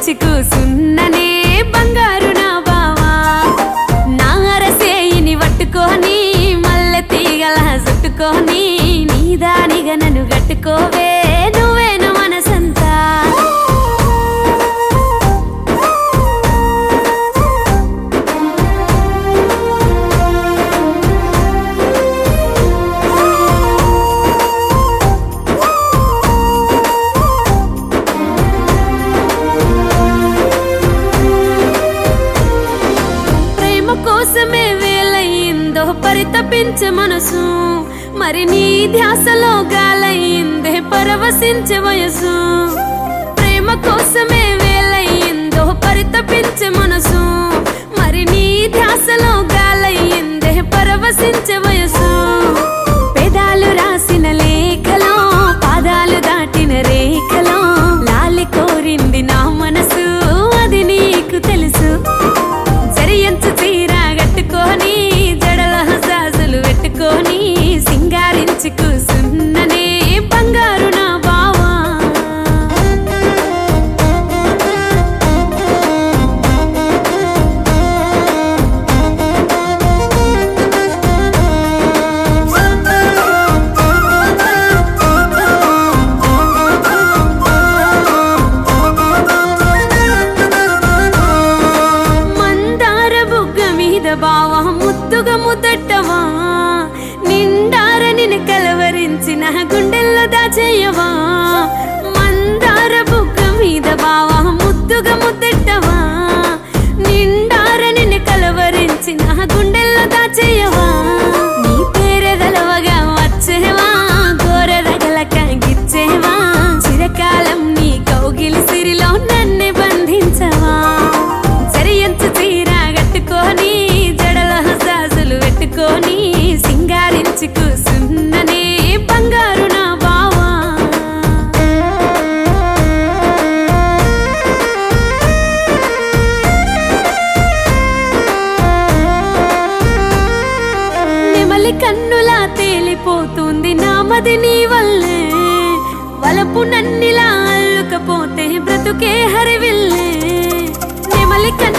సింగారించి కూసున్ననే బంగారు నా బావా నా అరసేయిని పట్టుకొని మల్లె తీగల చుట్టుకొని నీ దానిగా నన్ను గట్టుకోవే నువ్వేను మనసంతా ప్రేమ కోసమే వేలయ్యిందో పరితపించే మనసు మరి నీ ధ్యాసలో గాలయ్యిందే పరవశించే వయసు ప్రేమ కోసమే వేలయ్యిందో పరితపించే మనసు మరి నీ ధ్యాసలో గాలయ్యిందే పరవశించే వయసు పెదాలు రాసిన లేఖలో పాదాలు దాటిన రేఖలో లాలి కోరింది నా మనసు అది నీకు తెలుసు జరియంచు చీర కట్టుకొని జడల హసాసులు పెట్టుకొని సింగారించి కూసున్ననే బంగారు నా బావా మందార బుగ్గ మీద బావా ముద్దుగా ముద్దట్టవా నిండార నిన్ను కలవరించిన గుండెల్లో దాచేయవా మందార బుగ్గ మీద బావా ముద్దుగా ముద్దట్టవా నిండార నిన్ను కలవరించిన గుండెల్లో దాచేయవా నీ పేరే తెలవగా వచ్చేవా గోరరగల కంగిచ్చేవా చిరకాలం నీ కౌగిలి సిరిలో నన్ను బంధించవా సరియంచు చీర కట్టుకొని జడల హసాసులు పెట్టుకొని సింగారించి కూసున్ననే బంగారు నా బావా నెమలి కన్నులా తేలిపోతుంది నామది నీ వల్లే వలపు నన్నిలా అల్లుకపోతే బ్రతుకే హరివిల్లే నెమలి కన్ను